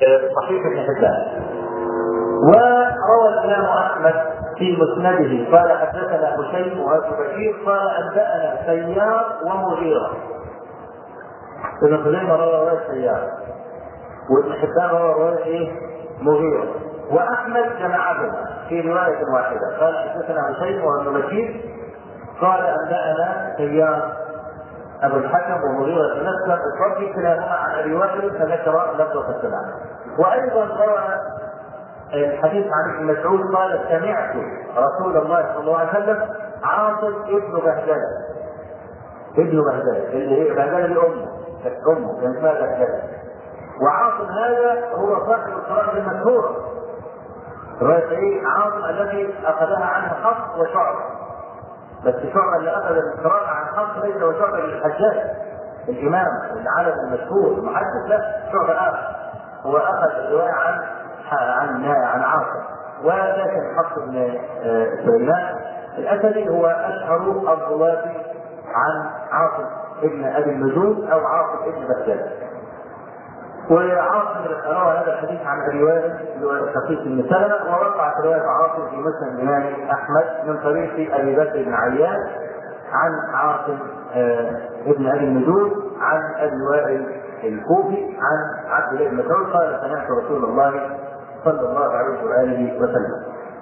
صحيح ابن حبان وروى الامام احمد في مسنده قال حدثنا هشيم وابو بكير قال انبانا سيار ومغيره ابن خزيمه روى روايه سيار وابن حبان روى روايه ايه؟ مغيره واحمد جمعهما في روايه واحده قال حدثنا هشيم وابن بكير قال انبانا سيار ابو الحكم ومغيرة بن مسلم الصبي كلاهما عن ابي وائل فذكر لفظة السلام وايضا روى الحديث عن ابن مسعود قال سمعت رسول الله صلى الله عليه وسلم عاصم ابن بهدلة ابن بهدلة اللي هي بهدلة دي امه كانت امه كان اسمها بهدلة وعاصم هذا هو صاحب القراءة المشهورة رواية ايه عاصم الذي اخذها عنه حق وشعر بس شعبة اللي اخذ القراءة عن حق ليس هو شعبة للحجاج الامام العالم المشهور المحدث لا شعبة اخر هو اخذ الرواية عن عن عن عاصم ولكن حق بن سليمان الاسدي هو اشهر الضوابط عن عاصم ابن ابي النجوم او عاصم ابن بكر وعاصم روى هذا الحديث عن ابي وائل شقيق بن سلمه ووقعت روايه عاصم في مسلم الامام احمد من طريق ابي بكر بن عيان عن عاصم ابن ابي النجوم عن ابي وائل الكوفي عن عبد الله بن مسعود قال سمعت رسول الله صلى الله عليه واله وسلم.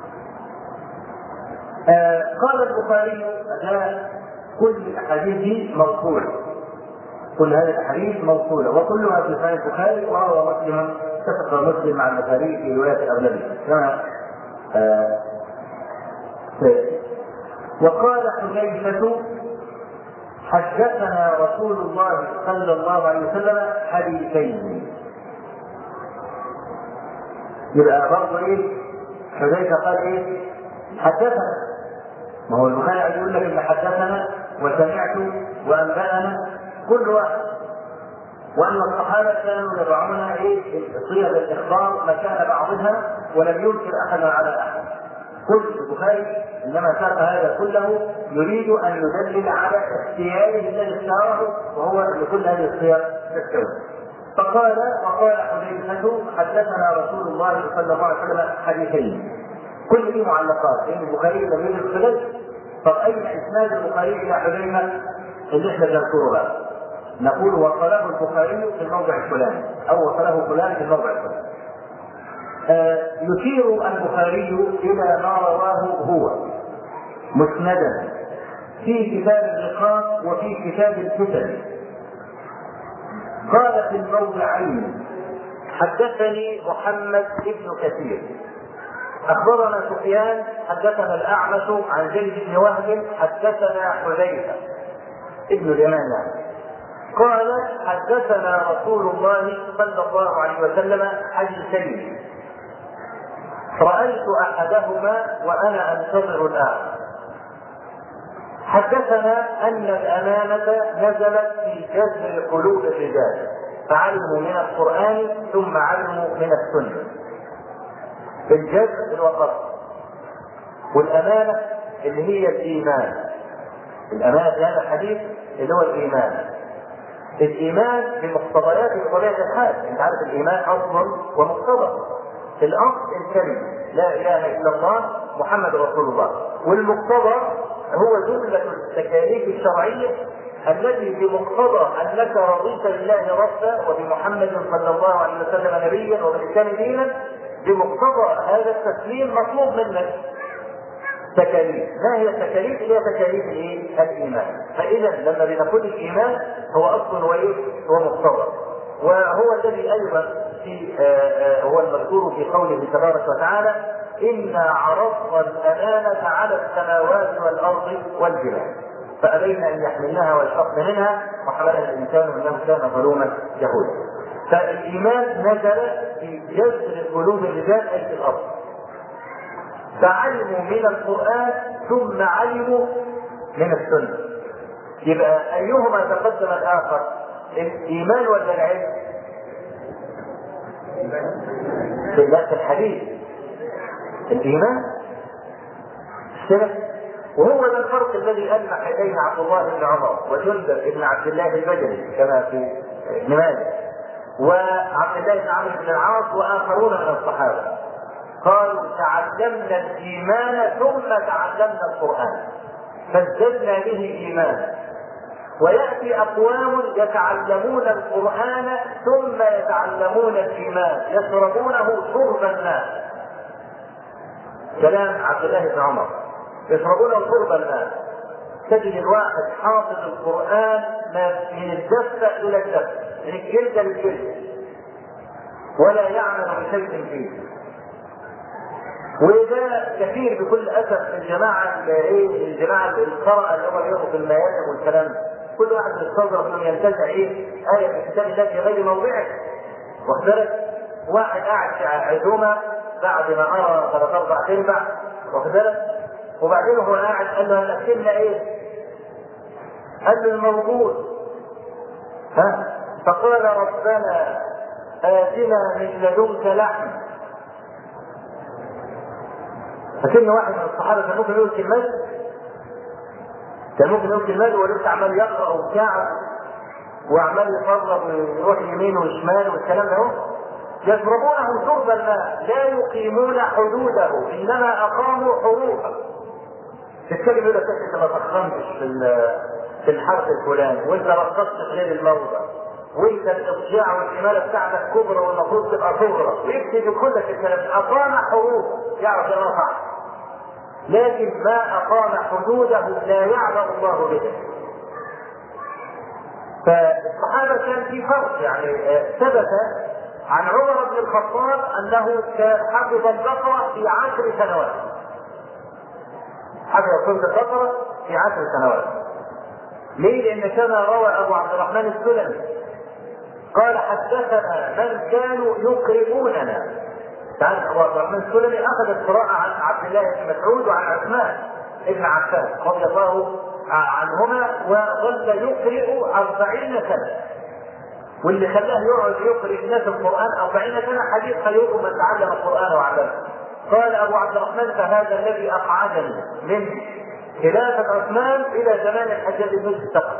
آه قال البخاري هذا كل الاحاديث موصوله. كل هذه الاحاديث موصوله وكلها في صحيح البخاري وروى مسلم اتفق مسلم مع البخاري في روايه اغلبه كما آه وقال حذيفه حدثنا رسول الله صلى الله عليه وسلم حديثين يبقى برضه ايه حذيفه قال ايه حدثنا ما هو البخاري يقول لك ان حدثنا وسمعت وانبانا كل واحد وان الصحابه كانوا يضعون ايه صيغ الاخبار مكان بعضها ولم ينكر احد على احد كل البخاري انما ساق هذا كله يريد ان يدلل على اختياره الذي اختاره وهو لكل هذه الصيغ تستوي فقال وقال حذيفه حدثنا رسول الله صلى الله عليه وسلم حديثين كل دي معلقات لان البخاري لم يجد خلل طب اين اسناد البخاري الى حذيفه اللي احنا بنذكره بقى نقول وصله البخاري في الموضع الفلاني او وصله فلان في الموضع الفلاني آه يشير البخاري الى ما رواه هو مسندا في كتاب اللقاء وفي كتاب الفتن قال في الموضعين حدثني محمد بن كثير اخبرنا سفيان حدثنا الاعمش عن زيد بن وهب حدثنا حذيفه ابن اليمان يعني قال حدثنا رسول الله صلى الله عليه وسلم حديثين رأيت أحدهما وأنا أنتظر الآخر حدثنا أن الأمانة نزلت في جذر قلوب الرجال فعلموا من القرآن ثم علموا من السنة الجذر الوقت والأمانة اللي هي الإيمان الأمانة في هذا الحديث اللي هو الإيمان الإيمان بمقتضيات بطبيعة الحال أنت عارف الإيمان أصل ومقتضى الاصل الكلمه لا اله الا الله محمد رسول الله والمقتضى هو جمله التكاليف الشرعيه التي بمقتضى انك رضيت بالله ربا وبمحمد صلى الله عليه وسلم نبيا وبالاسلام دينا بمقتضى هذا التسليم مطلوب منك تكاليف ما هي التكاليف اللي هي تكاليف الايه الايمان فاذا لما بنقول الايمان هو اصل وايه هو مقتضى وهو الذي ايضا في هو المذكور في قوله تبارك وتعالى انا عرضنا الامانه على السماوات والارض والجبال فابين ان يحملنها واشفقن منها وحملها الانسان انه كان ظلوما جهولا فالايمان نزل في جذر قلوب الرجال اي في الارض فعلموا من القران ثم علموا من السنه يبقى ايهما تقدم الاخر الايمان ولا العلم في نفس الحديث الايمان الشرك وهو ده الفرق الذي ألمح إليه عبد الله بن عمر وجندب بن عبد الله البجلي كما في ابن ماجه وعبد الله بن عمرو بن العاص واخرون من الصحابه قالوا تعلمنا الايمان ثم تعلمنا القران فازددنا به ايمانا وياتي اقوام يتعلمون القران ثم يتعلمون الايمان يشربونه شرب الماء كلام عبد الله بن عمر يشربونه شرب الماء تجد الواحد حافظ القران من الدفه الى الدفه من الجلد للجلد ولا يعمل بشيء فيه وده كثير بكل اسف في الجماعه ايه الجماعه القراءه اللي هم بيقروا في الميادم والكلام ده كل واحد يستظرف انه ينتزع ايه ايه من كتاب الله في غير موضعه واخد بالك واحد قاعد في عزومه بعد ما قرا ثلاث اربع ارباع واخد بالك وبعدين هو قاعد قال له هنقسمنا ايه؟ قال له الموجود ها فقال ربنا آتنا من لدنك لحم فكان واحد من الصحابه كان ممكن يقول كلمات كان ممكن يقول كلمات وهو لسه عمال يقرا وبتاع وعمال يفرغ ويروح يمين وشمال والكلام ده يشربونه شرب الماء لا يقيمون حدوده انما اقاموا حروفه تتكلم يقول لك انت ما تخنتش في في الحرف الفلاني وانت رقصت في غير الموضع وانت الاضجاع والحماله بتاعتك كبرى والمفروض تبقى صغرى ويكتب كل الكلام اقام حروف يعرف يقرا صح لكن ما اقام حدوده لا يعلم الله به فالصحابه كان في فرق يعني ثبت عن عمر بن الخطاب انه حفظ البقره في عشر سنوات حفظ سوره البقره في عشر سنوات ليه؟ لان كما روى ابو عبد الرحمن السلمي قال حدثنا من كانوا يقرئوننا تعرف ابو عبد الرحمن السلمي اخذ القراءه عن عبد الله بن مسعود وعن عثمان بن عفان رضي الله عنهما وظل يقرئ أربعين سنة واللي خلاه يقعد يقرئ الناس القرآن أربعين سنة حديث خيركم من تعلم القرآن وعلمه قال أبو عبد الرحمن فهذا الذي أقعدني من خلافة عثمان إلى زمان الحجاج بن الثقف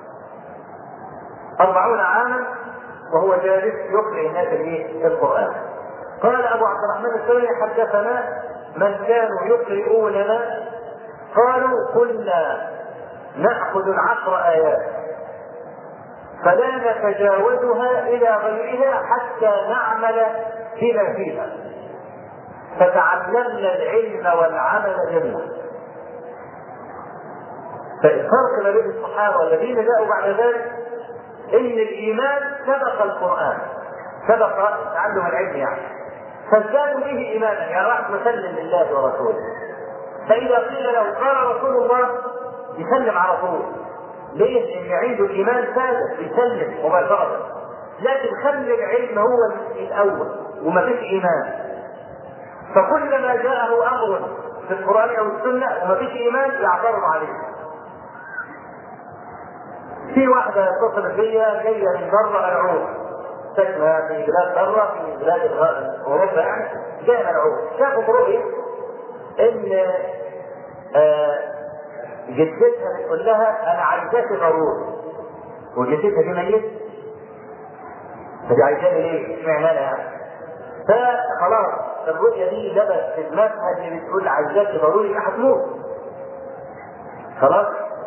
أربعون عاما وهو جالس يقرئ الناس القرآن قال أبو عبد الرحمن السوري حدثنا من كانوا يقرئوننا قالوا كنا نأخذ العشر آيات فلا نتجاوزها إلى غيرها حتى نعمل بما فيها فتعلمنا العلم والعمل جميعا فالفرق ما بين الصحابة والذين جاءوا بعد ذلك إن الإيمان سبق القرآن سبق تعلم العلم يعني فازدادوا به إيمانا يعني راح مسلم لله ورسوله فإذا قيل له قال رسول الله يسلم على طول ليه؟ لأن عنده الإيمان ثابت يسلم مباشرة لكن خلي العلم هو الأول وما فيش إيمان فكلما جاءه أمر في القرآن أو السنة وما فيش إيمان يعترض عليه في واحدة اتصلت بيا جاية من بره العود ساكنة في بلاد بره في بلاد أوروبا يعني جاية من العود شافوا برؤية إن آه جدتها بتقول لها انا عايزاكي ضروري وجدتها دي ميت فدي عايزاني ليه؟ اشمعنى انا يعني؟ فخلاص الرؤيه دي لبس في دماغها اللي بتقول عايزاكي ضروري هتموت خلاص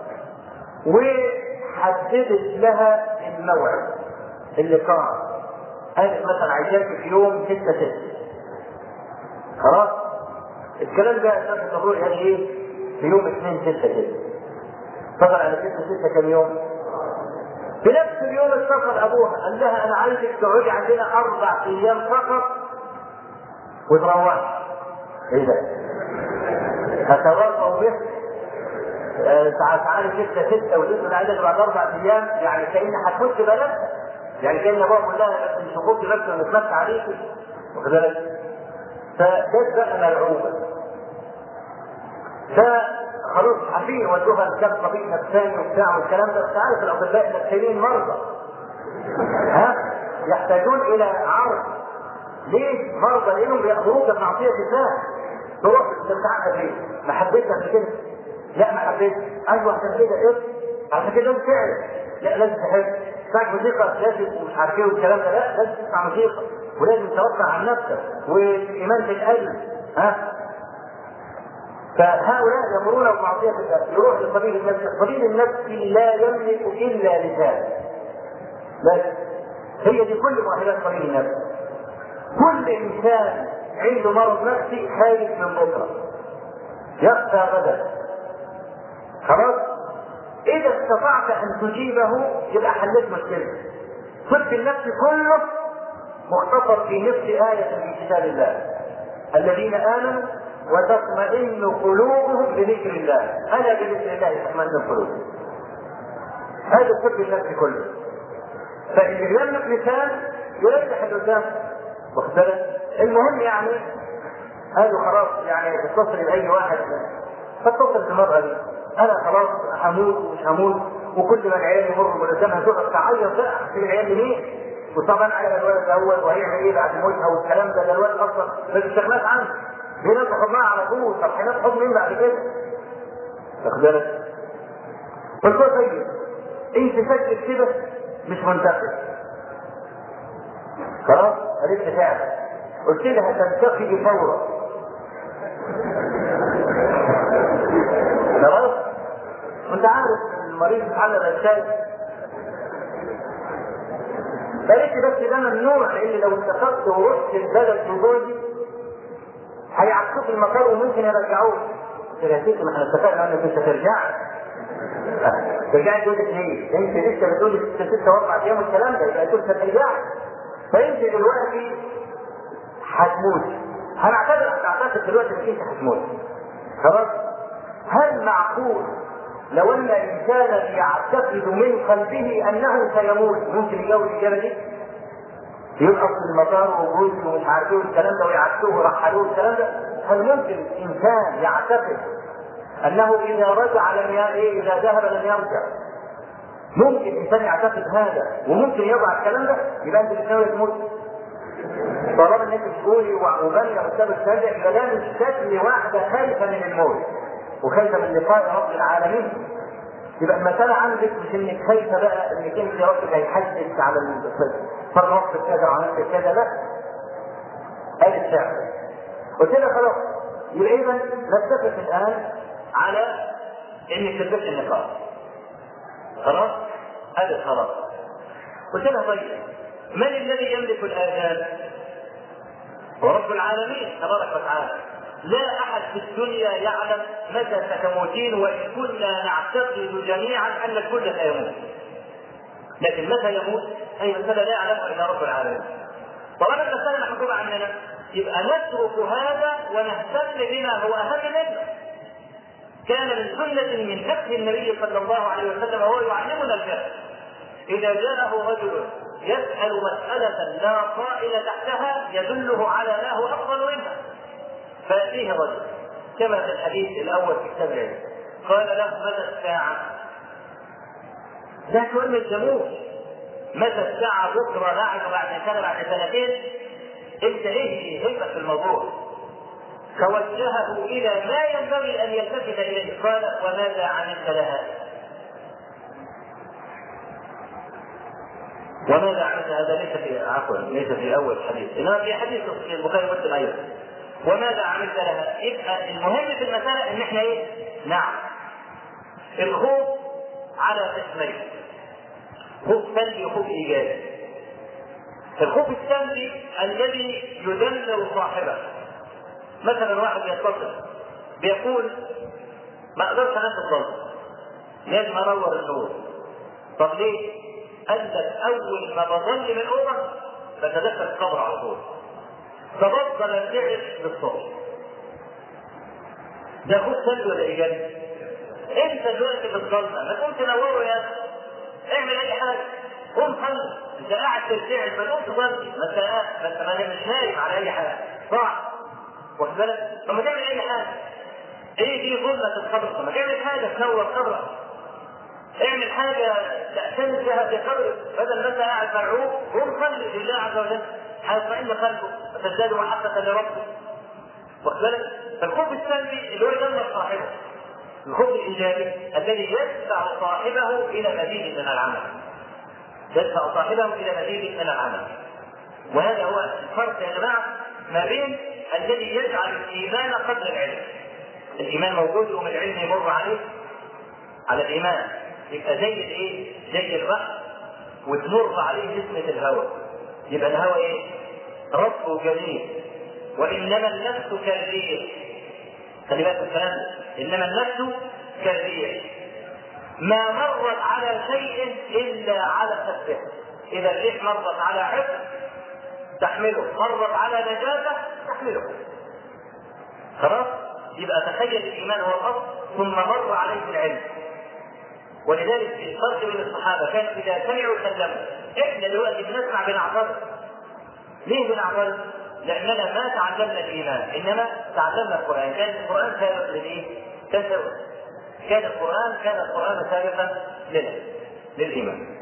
وحددت لها الموعد اللقاء قالت مثلا عايزاكي في يوم 6 6 خلاص الكلام ده اساس الرؤيه يعني ايه؟ في يوم 2 6 كده سافر على 6 6 كم يوم في نفس اليوم اتصل ابوها قال لها انا عايزك تقعدي عندنا اربع ايام فقط وتروحي ايه ده؟ هتوقع به تعالي 6 6 وتدخل عندك بعد اربع ايام يعني كان هتموت بلدها يعني كان ابوها بيقول لها بس مش حقوقي بس ونتمسك عليكي واخد بالك؟ فده بقى ملعوبه فخلاص عارفين ودوها لكام طبيب نفساني وبتاع والكلام ده انت عارف الاطباء النفسانيين مرضى ها يحتاجون الى عرض ليه مرضى لانهم بيأمروك بمعصيه الله تروح تتعقد ليه؟ ما حبيتش قبل كده لا ما حبيتش ايوه عشان كده ايه؟ عشان كده لازم تعرف لا لازم تحب تسمعش موسيقى لازم ومش عارف ايه والكلام ده لا لازم تسمع موسيقى ولازم توسع عن نفسك والايمان تتقل ها فهؤلاء يامرون بمعصيه الله يروح لطبيب النفس طبيب النفس لا يملك الا لسان بس هي دي كل مؤهلات طبيب النفس كل انسان عنده مرض نفسي خايف من بكره يخشى غدا خلاص اذا استطعت ان تجيبه يبقى حليت مشكلته طب النفس كله مختصر في نصف آية من كتاب الله الذين آمنوا وتطمئن قلوبهم بذكر الله ألا بذكر الله تطمئن القلوب هذا الطب النفس كله فاللي بيملك لسان يريح اللسان واخد بالك المهم يعني هذا خلاص يعني تتصل باي واحد فاتصل بالمرأة دي انا خلاص هموت ومش هموت وكل ما العيال يمروا قدامها تقعد تعيط بقى في العيال لمين؟ وطبعا على الولد الاول وهيعمل ايه بعد موتها والكلام ده ده الولد اصلا ما تستغناش عنه دي ناس حضنها على طول طب هناخد مين بعد كده؟ واخد بالك؟ قلت له طيب انت سجل كده مش منتقد خلاص عرفت فعلا قلت لها تنتقد فورا خلاص وانت عارف المريض اتعلم ازاي قالت لي بس ده ممنوع لان لو اتخذت ورحت البلد بجوزي هيعكسوك المطار وممكن يرجعوك قلت لها يا ستي ما احنا اتفقنا انك مش هترجعي رجعت جوزك ليه؟ انت لسه بتقولي ست ست واربع ايام والكلام ده يبقى تقول هترجعي فانت دلوقتي هتموت هنعتبر هنعتقد دلوقتي انك انت هتموت خلاص هل معقول لو ان انسانا يعتقد من قلبه انه سيموت ممكن يجاوب الاجابه دي؟ يبقى في المطار وجوزي ومش عارف ايه والكلام ده ويعكسوه ورحلوه الكلام ده هل ممكن انسان يعتقد انه اذا رجع لم ي... ايه اذا ذهب لم يرجع ممكن انسان يعتقد هذا وممكن يضع الكلام ده يبقى انت بتحاول تموت طالما انك بتقولي وبني قدام الشهاده يبقى ده مش شكل واحده خايفه من الموت وخايفه من لقاء رب العالمين يبقى المسألة عندك مش انك خايفة بقى انك انت ربك هيحدث على فرنص كذا وعملت كذا لا قال الشعر قلت لها خلاص يبقى اذا نتفق الان على انك تلبس النقاب خلاص هذا خلاص قلت لها طيب من الذي يملك الاذان؟ هو رب العالمين تبارك وتعالى لا احد في الدنيا يعلم متى ستموتين وان كنا نعتقد جميعا ان الكل سيموت لكن متى يموت اي مساله لا يعلمها الا رب العالمين طالما المساله محكومه عننا يبقى نترك هذا ونهتم بما هو اهم منه كان من سنة من فقه النبي صلى الله عليه وسلم وهو يعلمنا الفقه إذا جاءه رجل يسأل مسألة لا طائل تحتها يدله على ما هو أفضل منها فيأتيه رجل كما في الحديث الأول في كتاب العلم قال له متى الساعة؟ ده سؤال ما يلزموش متى الساعة بكرة بعد بعد سنة بعد سنتين انت ايه يهمك في الموضوع فوجهه الى ما ينبغي ان يلتفت اليه قال وماذا عملت لها؟ وماذا عملت هذا ليس في عفوا ليس في اول الحديث انما في حديث البخاري ومسلم ايضا وماذا عملت لها؟ يبقى المهم في المساله ان احنا ايه؟ نعم الخوف على قسمين خوف سلبي وخوف ايجابي الخوف السلبي الذي يدلل صاحبه مثلا واحد يتصل بيقول ما اقدرش انام الظلم لازم انور النور طب ليه؟ قال لك اول ما بظل من الاوضه بتدخل القبر على طول فبفضل ارتعش للصبح ده خوف سلبي ولا ايجابي؟ انت دلوقتي في الظلمه ما تقوم تنوره يا اخي اعمل اي حاجه قوم صلي انت قاعد ترتعش ما تقوم تصلي ما انت ما انت ما مش نايم على اي حاجه صح واخد بالك؟ طب ما تعمل اي حاجه ايه دي ظلمه القبر طب ما تعمل حاجه تنور قبرك اعمل حاجه تعتمد بها في قبرك بدل ما انت قاعد مرعوب قوم صلي لله عز وجل هيطمئن قلبك وتزداد محبه لربك واخد بالك؟ فالخوف السلبي اللي هو يدمر صاحبه الخوف الايجابي الذي يدفع صاحبه الى مزيد من العمل يدفع صاحبه الى مزيد من العمل وهذا هو الفرق يا جماعه ما بين الذي يجعل الايمان قبل العلم الايمان موجود ومن العلم يمر عليه على الايمان يبقى زي الايه؟ زي البحر وتمر عليه نسمه الهواء يبقى الهواء ايه؟ رب جميل وانما النفس كالريح خلي بالك الكلام انما النفس كالريح ما مرت على شيء الا على خفه اذا الريح مرت على حفظ تحمله مرت على نجاسه تحمله خلاص يبقى تخيل الايمان هو الاصل ثم مر عليه العلم ولذلك الفرق بين الصحابه كان اذا سمعوا سلموا احنا دلوقتي بنسمع بنعترض ليه بنعترض؟ لاننا ما تعلمنا الايمان انما تعلمنا القران كان القران سابق للايه؟ كان سابق كان القران كان القران سابقا لنا للايمان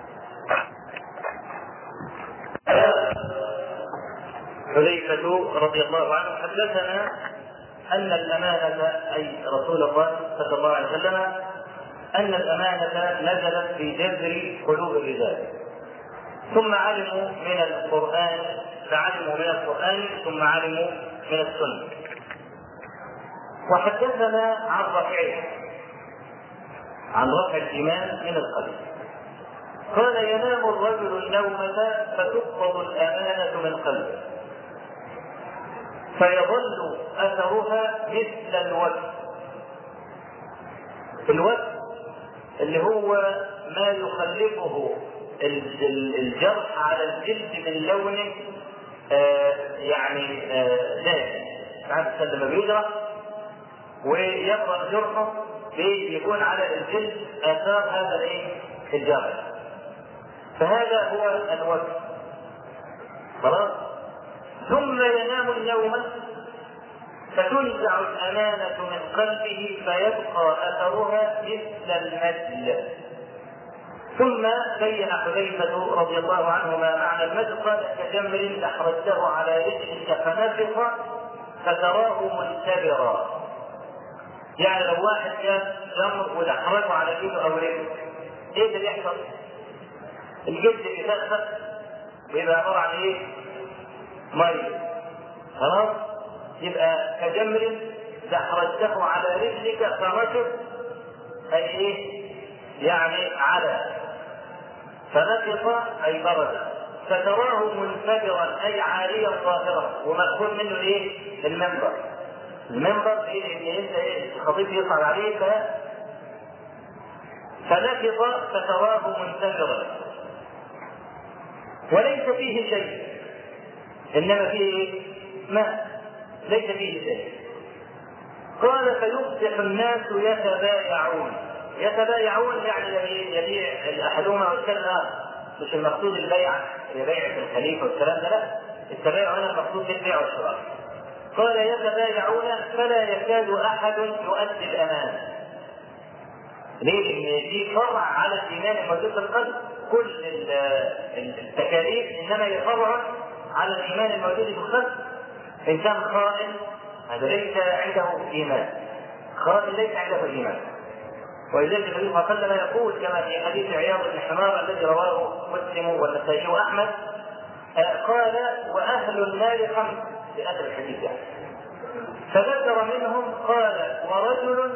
حذيفة رضي الله عنه حدثنا أن الأمانة أي رسول الله صلى الله عليه وسلم أن الأمانة نزلت في جذر قلوب الرجال ثم علموا من القرآن فعلموا من القرآن ثم علموا من السنة وحدثنا عن رفعه عن رفع الإيمان من القلب قال ينام الرجل النومة فتقبض الأمانة من قلبه فيظل أثرها مثل الوجه الوجه اللي هو ما يخلفه الجرح على الجلد من لون آه يعني آه دافئ ساعات لما بيجرح ويبرأ جرحه بيكون على الجلد آثار هذا الايه؟ الجرح فهذا هو الوجه خلاص ثم ينام النوم فتنزع الأمانة من قلبه فيبقى أثرها مثل المجل ثم بين حذيفة رضي الله عنه ما معنى المجل قال كجمر أحرجته على رجلك فنفخ فتراه منتبرا يعني لو واحد جاب جمر ودحرجه على ايده او رجله ايه اللي يحصل؟ الجلد بيتخفف ويبقى عباره عن ايه؟ ميه خلاص؟ يبقى كجمر دحرجته على رجلك فنشط اي ايه؟ يعني على فنفض اي برد فتراه منفجرا اي عاليا ظاهرا ومأخوذ منه ايه؟ المنبر المنبر ايه ان انت ايه الخطيب يصعد عليه ف فنفض فتراه منفجرا وليس فيه شيء انما فيه ايه؟ ماء ليس فيه شيء قال فيصبح الناس يتبايعون يتبايعون يعني يبيع احدهما والثاني مش المقصود البيع بيع الخليفه والكلام ده لا التبايع هنا المقصود بالبيع والشراء قال يتبايعون فلا يكاد احد يؤدي الامانه ليه؟ لان دي فرع على الايمان الموجود في القلب كل التكاليف انما هي فرع على الايمان الموجود في القلب ان كان خائن هذا ليس عنده ايمان خائن ليس عنده ايمان ولذلك النبي صلى الله عليه وسلم يقول كما في حديث عياض بن حمار الذي رواه مسلم والنسائي واحمد قال واهل النار خمس في اخر الحديث يعني فذكر منهم قال ورجل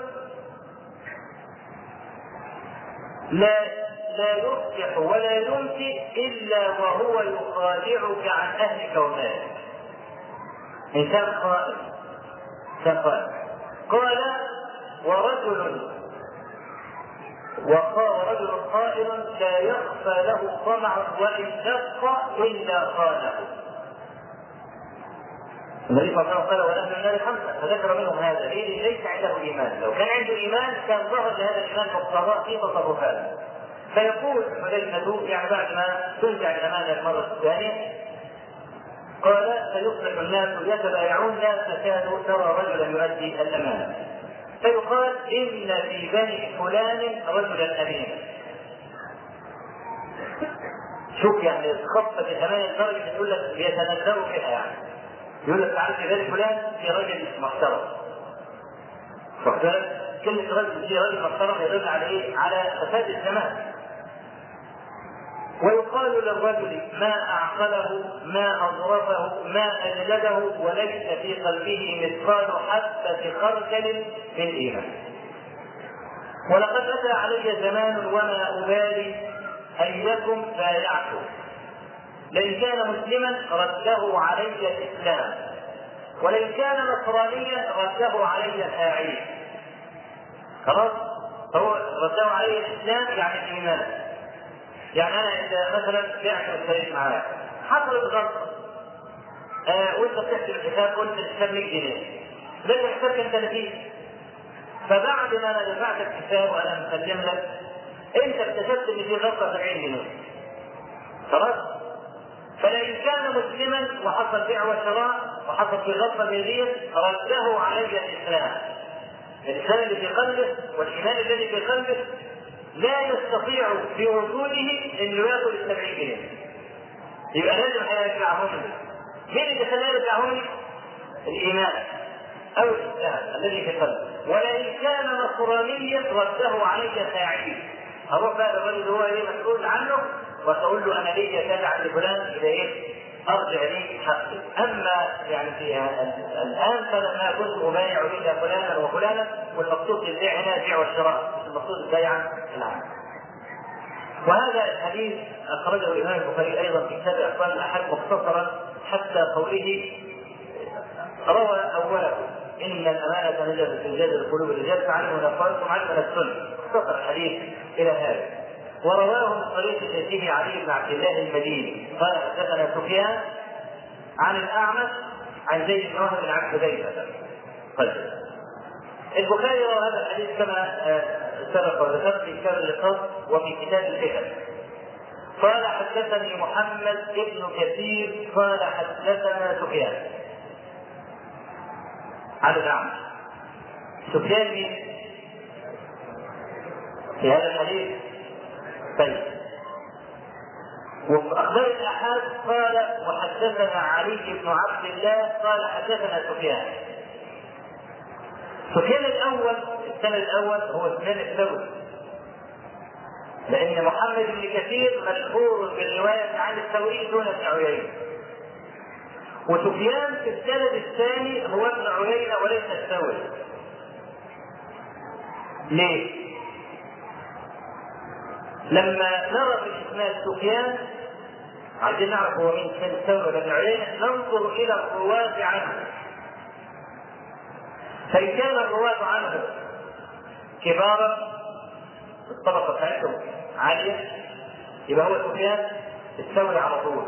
لا لا يصبح ولا يمسي الا وهو يخادعك عن اهلك ومالك انسان خائن انسان خائن قال ورجل وقال رجل قائل لا يخفى له طمع وان دق الا خانه النبي صلى الله عليه وسلم قال واهل النار خمسه فذكر منهم هذا ليه ليس عنده ايمان لو كان عنده ايمان كان ظهر لهذا الايمان مقتضاه في تصرفاته فيقول حذيفه يعني بعد ما تنزع الامانه المره الثانيه قال فيصبح الناس يتبايعون لا تكاد ترى رجلا يؤدي الامانه فيقال ان في بني فلان رجلا امينا شوف يعني خفت الامانه لدرجه يقول لك بيتنزلوا فيها يعني يقول لك تعال في بني فلان في رجل محترم واخد بالك؟ كلمة رجل في رجل محترم يدل على ايه؟ على فساد الزمان. ويقال للرجل ما أعقله ما أظرفه ما أجلده وليس في قلبه مثقال حبة خردل من إيمان ولقد أتى علي زمان وما أبالي أيكم بايعته لئن كان مسلما رده علي الإسلام ولئن كان نصرانيا رده علي الآعين خلاص هو رده علي الإسلام يعني الإيمان يعني انا اذا مثلا بعت واشتريت معاك حصلت غلطه آه وانت بتحسب الحساب قلت الحساب 100 جنيه لقيت الحساب كان 30 فبعد ما انا دفعت الحساب وانا مسلم لك انت اكتشفت ان في غلطه 70 جنيه خلاص فلئن كان مسلما وحصل بيع وشراء وحصل في غلطه زي دي رده علي الاسلام الانسان اللي في قلبه والايمان الذي في قلبه لا يستطيع في وجوده انه ياكل ال 70 جنيه. يبقى لازم هيرجعهم لي. مين اللي خلاه يرجعهم لي؟ الايمان او الاسلام الذي في قلبه. ولئن كان نصرانيا رده علي ساعي. اروح بقى للرجل اللي هو ايه مسؤول عنه واقول له انا ليا كذا عند فلان الى ايه؟ ارجع لي حقي. اما يعني في الان فانا كنت ابايع الى فلانا وفلانا والمقصود في البيع هنا البيع والشراء مش المقصود البيع العام. وهذا الحديث اخرجه الامام البخاري ايضا في كتاب اخبار الاحاد مختصرا حتى قوله روى اوله ان الامانه نزلت في جذر قلوب الرجال فعلموا نقالكم علم السنه اختصر الحديث الى هذا ورواه من طريق شيخه علي بن عبد الله المديني قال حدثنا سفيان عن الاعمش عن زيد بن وهب بن عبد حذيفه طيب البخاري روى هذا الحديث كما سبق وذكرت في كتاب اللقاء وفي كتاب الفتن قال حدثني محمد بن كثير قال حدثنا سفيان عن الاعمش سفيان مين؟ في هذا الحديث طيب وفي اخبار الاحاد قال وحدثنا علي بن عبد الله قال حدثنا سفيان سفيان الاول السنه الاول هو سفيان الثوري لان محمد بن كثير مشهور بالروايه عن الثوري دون ابن عيينه وسفيان في السند الثاني هو ابن عيينه وليس الثوري ليه؟ لما نرى في اسناد سفيان عايزين نعرف هو مين كان الثوري ولا ابن عيينه ننظر الى الرواه عنه فإن كان الرواة عنه كبارا الطبقة بتاعتهم عالية يبقى هو سفيان الثوري على طول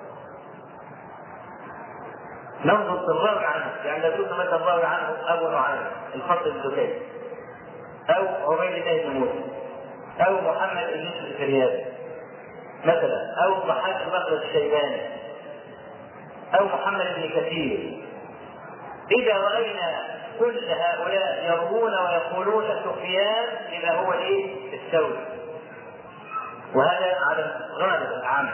ننظر في الراوي عنه يعني لو قلنا مثلا الراوي عنه ابو نعيم الفضل الزكي او عبيد الله بن موسى او محمد بن يوسف الفريابي مثلا او محمد بكر الشيباني او محمد بن كثير اذا راينا كل هؤلاء يروون ويقولون سفيان يبقى هو ايه؟ الثوري. وهذا على غالب العام.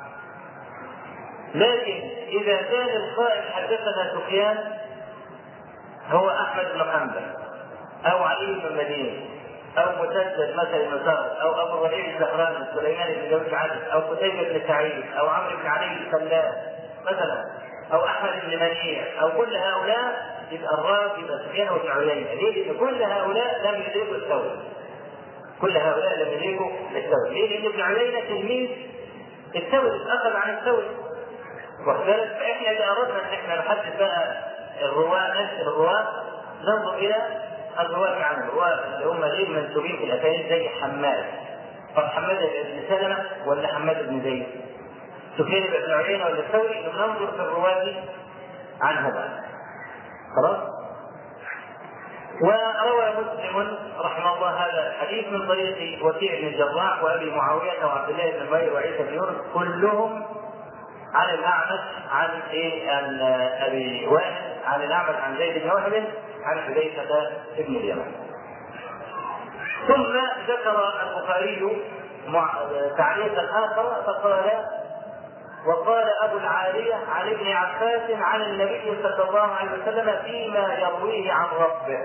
لكن اذا كان القائل حدثنا سفيان هو احمد بن حنبل او علي بن المديني او مسدد مثل مسار او ابو الربيع الزهراني سليمان بن داوود عبد او قتيبة بن سعيد او عمرو بن علي الفلاس مثلا او احمد بن منيع او كل هؤلاء يبقى الراوي يبقى سفيان وابن عيينه ليه؟ لان كل هؤلاء لم يدركوا الثوري كل هؤلاء لم يدركوا الثوري ليه؟ لان ابن عيينه تلميذ الثوري اخذ عن الثوري واخد بالك فاحنا اذا اردنا ان احنا نحدد بقى الرواه ننسب الرواه ننظر الى الرواه عنهم الرواه اللي هم غير منسوبين في الاسانيد زي حماد طب حماد بن سلمه ولا حماد بن زيد؟ سفيان بن عيينه ولا الثوري ننظر في الرواه عنهما خلاص؟ وروى مسلم رحمه الله هذا الحديث من طريق وكيع بن الجراح وابي معاويه وعبد الله بن نمير وعيسى بن يونس كلهم عن الاعمش عن ايه عن ابي وائل عن الاعمش عن زيد بن وهب عن حذيفه بن اليمن. ثم ذكر البخاري تعليقا اخر فقال وقال ابو العاليه عن ابن عباس عن النبي صلى الله عليه وسلم فيما يرويه عن ربه.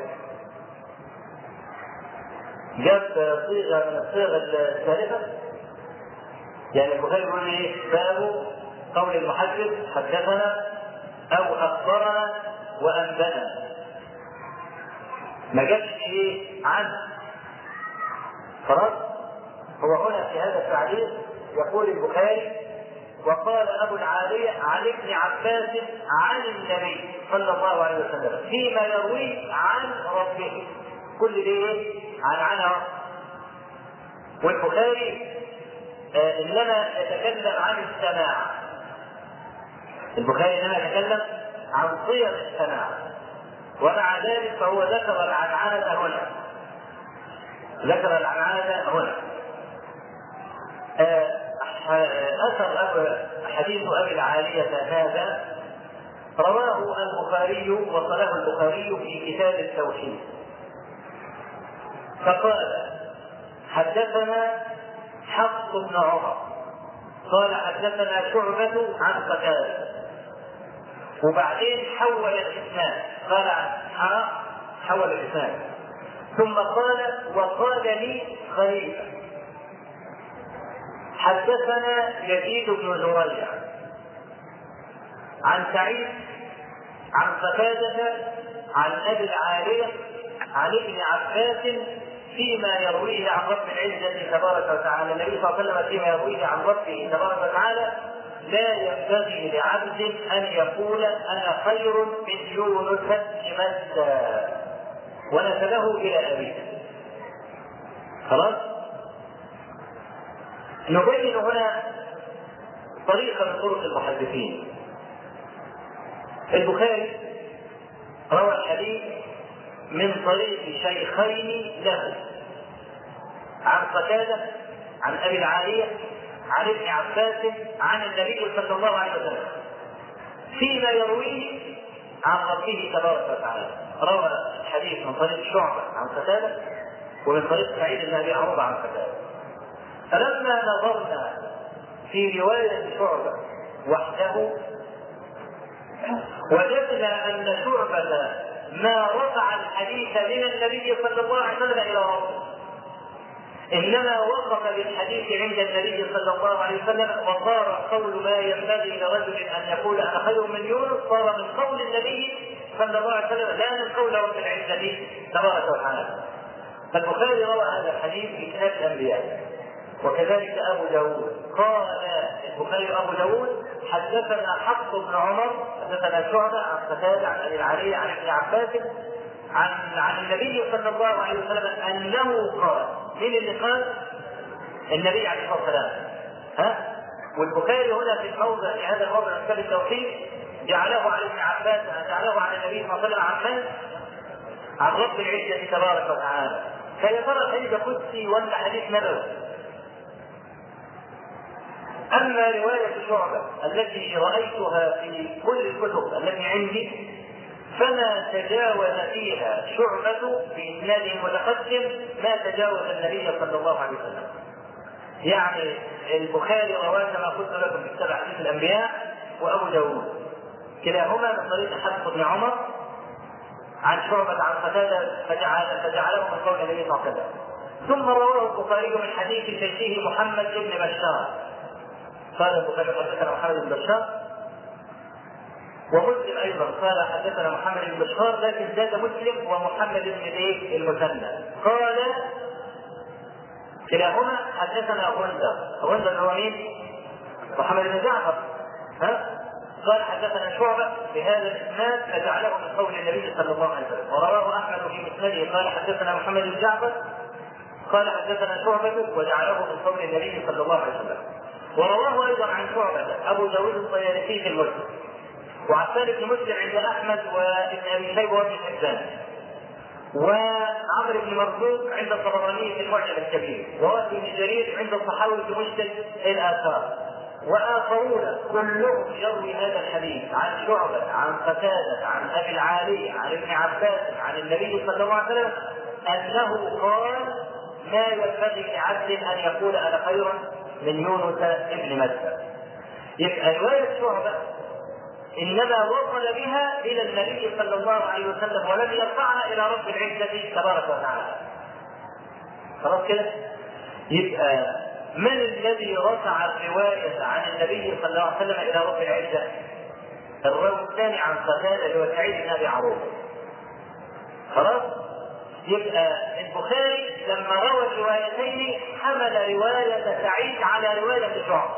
جاب صيغه من الصيغ الثالثه يعني البخاري يقول ايه باب قول المحدث حدثنا او اخبرنا وانبانا ما جابش ايه عن خلاص هو هنا في هذا التعليق يقول البخاري وقال ابو العالية عن ابن عباس عن النبي صلى الله عليه وسلم فيما يرويه عن ربه كل ده ايه؟ عن عنها والبخاري آه انما يتكلم عن السماع البخاري انما يتكلم عن صيغ السماع ومع ذلك فهو ذكر العنعنة هنا ذكر العنعنة هنا آه اثر حديث ابي العالية هذا رواه البخاري وصله البخاري في كتاب التوحيد فقال حدثنا حفص بن عمر قال حدثنا شعبة عن قتادة وبعدين حول الإسناد قال عن حول الإسناد ثم قال وقال لي خليفة حدثنا يزيد بن زريع عن سعيد عن قتادة عن أبي العالية عن ابن عباس فيما يرويه عن رب العزة تبارك وتعالى النبي صلى الله عليه وسلم فيما يرويه عن ربه تبارك وتعالى لا ينبغي لعبد أن يقول أنا خير من يونس بن متى ونسبه إلى أبيه خلاص نبين هنا طريقة من طرق المحدثين البخاري روى الحديث من طريق شيخين له عن قتادة عن أبي العالية عن ابن عباس عن النبي صلى الله عليه وسلم فيما يرويه عن ربه تبارك وتعالى روى الحديث من طريق شعبة عن قتادة ومن طريق سعيد بن أبي عروبة عن قتادة فلما نظرنا في رواية شعبة وحده وجدنا أن شعبة ما رفع الحديث من النبي صلى الله عليه وسلم إلى ربه انما وقف بالحديث عند النبي صلى الله عليه وسلم وصار قول ما ينبغي لرجل ان يقول انا خير من يونس صار من قول النبي صلى الله عليه وسلم لا من قول رب العزه تبارك وتعالى فالبخاري روى هذا الحديث في كتاب الانبياء وكذلك ابو داود قال البخاري ابو داود حدثنا حفص بن عمر حدثنا شعبه عن قتاده عن ابي العاليه عن ابن عباس عن عن النبي صلى الله عليه وسلم انه قال مين اللي قال؟ النبي عليه الصلاه والسلام ها؟ والبخاري هنا في الموضع في هذا الموضع من كتاب التوحيد جعله عن ابن عباس جعله عن النبي صلى الله عليه وسلم عن من؟ عن رب العزه تبارك وتعالى فيا ترى حديث قدسي ولا حديث نبوي؟ اما روايه شعبه التي رايتها في كل الكتب التي عندي فما تجاوز فيها شعبة بإسناد متقدم ما تجاوز النبي صلى الله عليه وسلم. يعني البخاري رواه كما قلت لكم في كتاب حديث الأنبياء وأبو داوود. كلاهما من طريق حفص بن عمر عن شعبة عن قتادة فجعل فجعله من قول النبي صلى الله عليه وسلم. ثم رواه البخاري من حديث شيخه محمد بن بشار. قال البخاري حدثنا محمد بن بشار ومسلم ايضا قال حدثنا محمد بن بشار لكن زاد مسلم ومحمد بن ايه المثنى قال كلاهما حدثنا غندر غندر هو مين؟ محمد بن جعفر ها؟ قال حدثنا شعبة بهذا الإسناد فجعله من قول النبي صلى الله عليه وسلم ورواه أحمد في مسنده قال حدثنا محمد بن جعفر قال حدثنا شعبة وجعله من قول النبي صلى الله عليه وسلم ورواه أيضا عن شعبة أبو داود الطيالسي في المسلم وعفان بن مسلم عند احمد وابن ابي شيبه وابن حبان وعمر بن مرزوق عند الطبراني في المعجم الكبير ووهب بن جرير عند الصحاوي في مشكل الاثار واخرون كلهم يروي هذا الحديث عن شعبه عن قتاده عن ابي العالي عن ابن عباس عن النبي صلى الله عليه وسلم انه قال ما ينبغي لعبد ان يقول انا خير من يونس ابن متى يبقى روايه شعبه انما وصل بها الى النبي صلى الله عليه وسلم ولم يرفعها الى رب العزه تبارك وتعالى. خلاص كده؟ يبقى من الذي رفع الرواية عن النبي صلى الله عليه وسلم إلى رب العزة؟ الراوي الثاني عن قتادة اللي هو سعيد بن أبي عروبة. خلاص؟ يبقى البخاري لما روى الروايتين حمل رواية سعيد على رواية شعبة.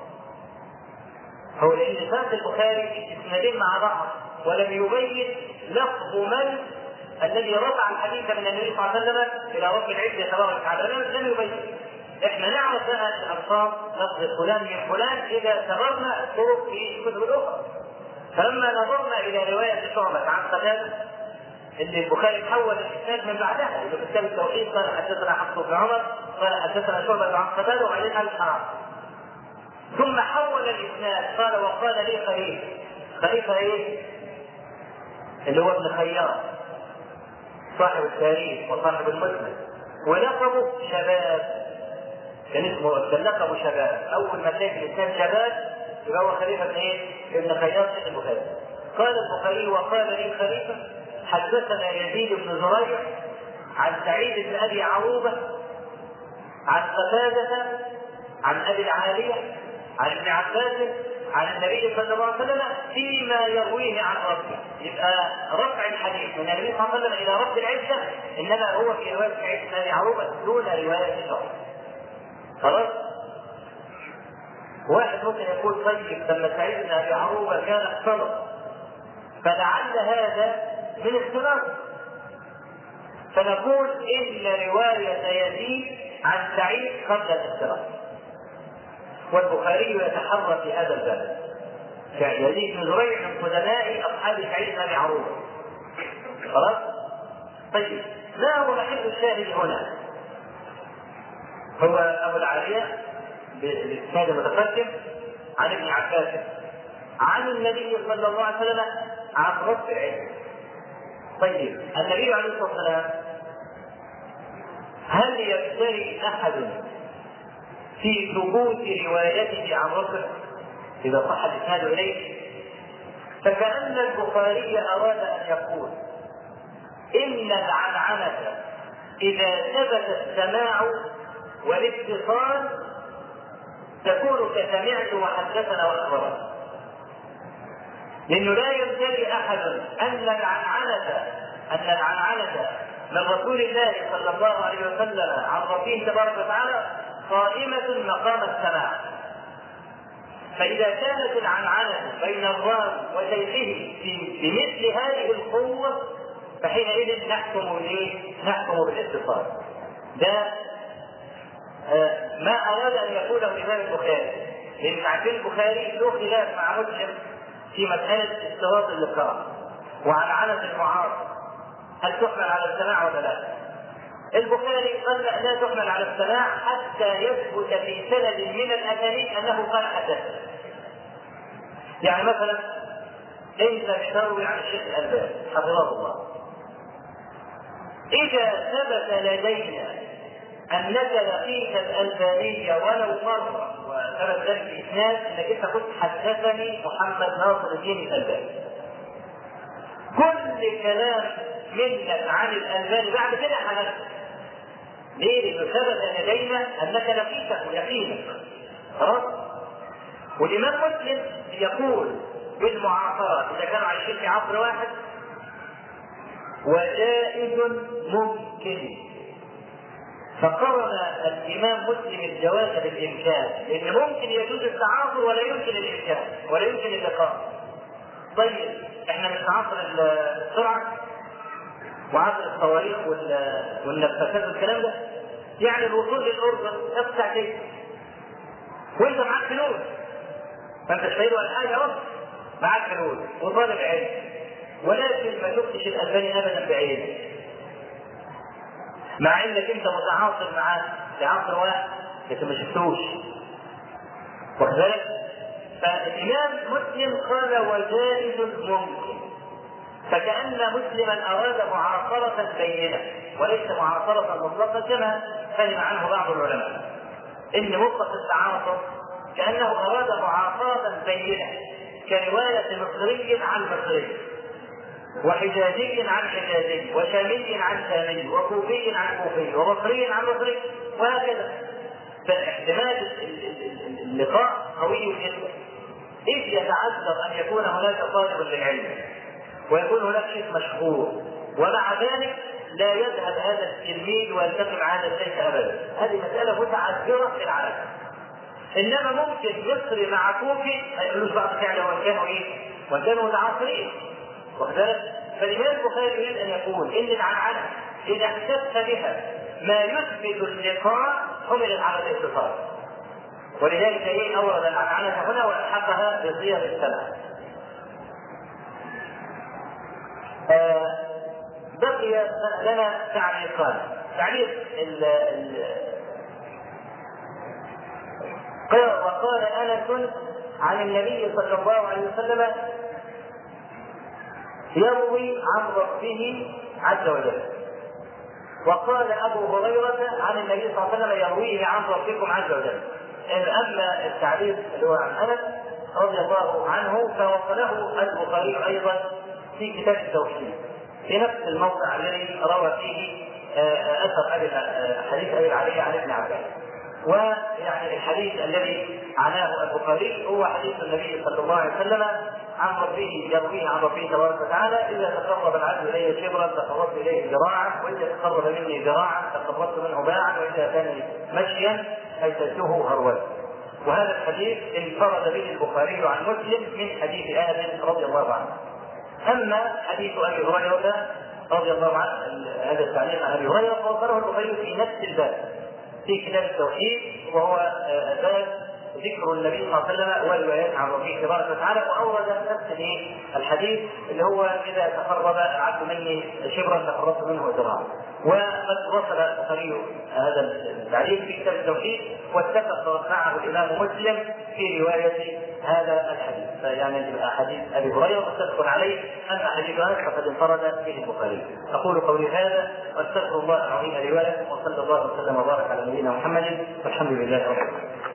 هو لأن فات البخاري اسنادين مع بعض ولم يبين لفظ من الذي رفع الحديث من النبي صلى الله عليه وسلم الى رب العزه تبارك وتعالى لم يبين احنا نعرف بقى الالفاظ لفظ فلان من فلان اذا سبقنا الطرق في الكتب الاخرى فلما نظرنا الى روايه شعبه عن قتاده ان البخاري حول الاسناد من بعدها اللي في كتاب التوحيد قال حدثنا حفص بن عمر قال حدثنا شعبه عن قتاده وبعدين قال الحرام ثم حول الاسناد قال وقال لي خليفه خليفه ايه؟ اللي هو ابن خيار صاحب التاريخ وصاحب المسند ولقبه شباب كان اسمه كان لقبه شباب اول ما تلاقي الانسان شباب يبقى هو خليفه ابن ايه؟ ابن خيار شيخ البخاري قال البخاري وقال لي خليفه حدثنا يزيد بن زريع عن سعيد بن ابي عروبه عن قتاده عن ابي العاليه عن ابن عباس عن النبي صلى الله عليه وسلم فيما يرويه عن ربه يبقى رفع الحديث من النبي صلى الله عليه وسلم الى رب العزه انما هو في روايه سعيد بن ابي عروبه دون روايه الشرع خلاص واحد ممكن يقول طيب لما سعيد بن ابي عروبه كان اختلط فلعل هذا من اختلاط فنقول ان روايه يزيد عن سعيد قبل الاختلاط والبخاري يتحرى في هذا الباب يزيد بن زريع من قدماء اصحاب سعيد بن ابي عروبه خلاص طيب ما هو محل الشاهد هنا هو ابو العاليه بالاسناد المتقدم عن ابن عباس عن النبي صلى الله عليه وسلم عن رب العلم طيب النبي عليه الصلاه والسلام هل يفتري احد في ثبوت روايته عن ربه اذا صح الاسناد اليه فكان البخاري اراد ان يقول ان العنعنه اذا ثبت السماع والاتصال تكون كسمعت وحدثنا واخبرنا لانه لا يمتلي احد ان العنعنه ان العنعنه من رسول الله صلى الله عليه وسلم عن ربه تبارك وتعالى قائمة مقام السماع فإذا كانت العنعنة بين الراوي وشيخه في بمثل هذه القوة فحينئذ نحكم بالايه؟ نحكم بالاتصال. ده آه ما أراد أن يقوله الإمام البخاري لأن عارفين البخاري له خلاف مع مسلم في مسألة استواط اللقاء وعنعنة المعارض هل تحمل على السماع ولا لا؟ البخاري قال لا, لا تحمل على السماع حتى يثبت في سند من الاسانيد انه قال حدثنا. يعني مثلا انت بتروي عن الشيخ الالباني حفظه الله. اذا ثبت لدينا انك لقيت الالباني ولو مره وثبت ذلك الاسناد انك انت قلت حدثني محمد ناصر الدين الالباني. كل كلام منك عن الالباني بعد كده حدثت. ليه؟ لأنه ثبت لدينا أنك لقيته يقينا. خلاص؟ والإمام مسلم يقول بالمعاصرة إذا كانوا عايشين في عصر واحد وجائز ممكن فقرن الإمام مسلم الجواز بالإمكان لأن ممكن يجوز التعاصر ولا يمكن الإمكان ولا يمكن اللقاء. طيب احنا مش في عصر السرعة وعصر الصواريخ والنفاثات والكلام ده يعني الوصول للاردن ياخد ساعتين وانت معاك فلوس فانت مش فايد ولا حاجه اهو معاك فلوس وطالب علم ولكن ما شفتش الالباني ابدا بعينك مع انك انت متعاصر معاه في عصر واحد لكن ما شفتوش واخد بالك؟ فالامام مسلم قال وجائز ممكن فكأن مسلما أراد معاصرة بينة وليس معاصرة مطلقة كما فهم عنه بعض العلماء. إن مطلق التعاصر كأنه أراد معاصرة بينة كرواية مصري عن مصري وحجازي عن حجازي وشامي عن شامي وكوفي عن كوفي وبصري عن بصري وهكذا فاحتمال اللقاء قوي جدا إذ يتعذر أن يكون هناك طالب للعلم ويكون هناك شيخ مشهور ومع ذلك لا يذهب هذا التلميذ ويلتقي مع هذا الشيخ ابدا هذه مساله متعذره في العالم انما ممكن مصري مع كوفي ما يقولوش بعض فعلا وان كانوا ايه؟ وان كانوا متعاصرين واخد فالامام البخاري يريد ان يقول ان العنعنه اذا احتفت بها ما يثبت اللقاء حملت على الاتصال ولذلك ايه اورد العنعنه هنا والحقها بصيغ السلام آه بقي لنا تعليقان تعليق ال وقال انس عن النبي صلى الله عليه وسلم يروي عن ربه عز وجل وقال ابو هريره عن النبي صلى الله عليه وسلم يرويه عن ربكم عز وجل اما التعليق اللي هو عن انس رضي الله عنه فوصله البخاري ايضا في كتاب التوحيد في نفس الموضع الذي روى فيه آه، اثر ابي آه، حديث ابي العلي عن ابن عباس ويعني الحديث الذي عناه البخاري هو حديث النبي صلى الله عليه وسلم عن ربه يرويه عن ربه تبارك وتعالى اذا تقرب العبد الي شبرا تقربت اليه ذراعا واذا تقرب مني ذراعا تقربت منه باعا واذا كان مشيا ايتته هرولا وهذا الحديث انفرد به البخاري عن مسلم من حديث انس رضي الله عنه اما حديث ابي هريره رضي الله عنه هذا التعليق عن ابي هريره فذكره البخاري في نفس الباب في كتاب التوحيد وهو آه، باب ذكر النبي صلى الله عليه وسلم والروايات عن ربه تبارك وتعالى واورد نفس الحديث اللي هو اذا تقرب العبد مني شبرا تقربت منه ذراعا وقد وصل البخاري هذا التعليق في كتاب التوحيد واتفق معه الامام مسلم في روايه هذا الحديث فيعني احاديث ابي هريره متفق عليه اما حديث انس فقد انفرد به البخاري اقول قولي هذا واستغفر الله العظيم لي ولكم وصلى الله وسلم وبارك على نبينا محمد والحمد لله رب العالمين